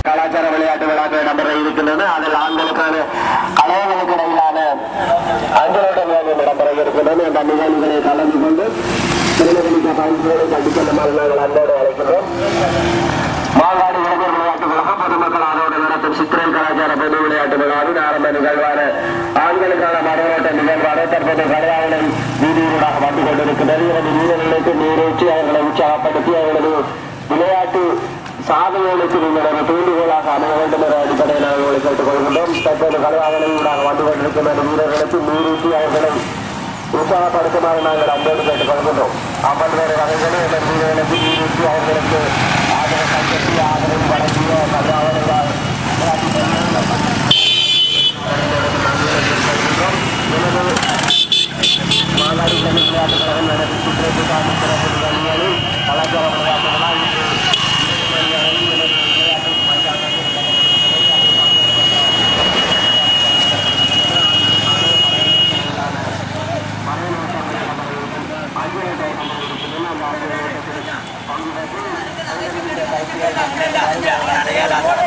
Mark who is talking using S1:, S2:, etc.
S1: கலாச்சார விளையாட்டு விழாக்கள் நடைபெற இருக்கின்றன அதில் ஆண்களுக்கான கலைஞர்களுக்கு இடையிலான அஞ்சலோட்ட நிகழ்வு நடைபெற இருக்கின்றன இந்த நிகழ்வுகளை கலந்து கொண்டு திருநெல்வேலிக்க பயிற்சிகளை கண்டிக்கொள்ளுமாறு நாங்கள் அன்போடு அழைக்கின்றோம் மாங்காடு இளைஞர் விளையாட்டு கழகம் பொதுமக்கள் அதோடு நடத்தும் சித்திரை கலாச்சார பொது விளையாட்டு விழாவின் ஆரம்ப நிகழ்வான ஆண்களுக்கான மனோட்ட நிகழ்வான தற்போது கடையாளை வீதியூடாக வந்து கொண்டிருக்கின்றது எனது வீரர்களுக்கு நீரூற்றி அவர்களை உற்சாகப்படுத்தி அவர்களது விளையாட்டு சாதனைகளுக்கு நீங்கள் ஒரு தூண்டுகோலாக அமைய வேண்டும் என்ற அடிப்படையில் நாங்கள் உங்களை கேட்டுக் கொள்கின்றோம் தற்போது கடையாளை ஊடாக வந்து கொண்டிருக்கின்ற வீரர்களுக்கு நீரூற்றி அவர்களை உற்சாகப்படுத்துமாறு நாங்கள் அன்போடு கேட்டுக் கொள்கின்றோம் பல்வேறு வகைகளில் எங்கள் வீரர்களுக்கு நீரூற்றி அவர்களுக்கு ஆதரவு கட்சி ஆதரவு வழங்கிய கதாவர்கள் மாநாடு தமிழ் விளையாட்டு கழகம் நடத்தி சுற்றுலா காட்சி சிறப்பு நிகழ்வுகளில் கலாச்சார விளையாட்டுகளால் இன்று விளையாட்டு மைதானத்தில்
S2: அடையாளம்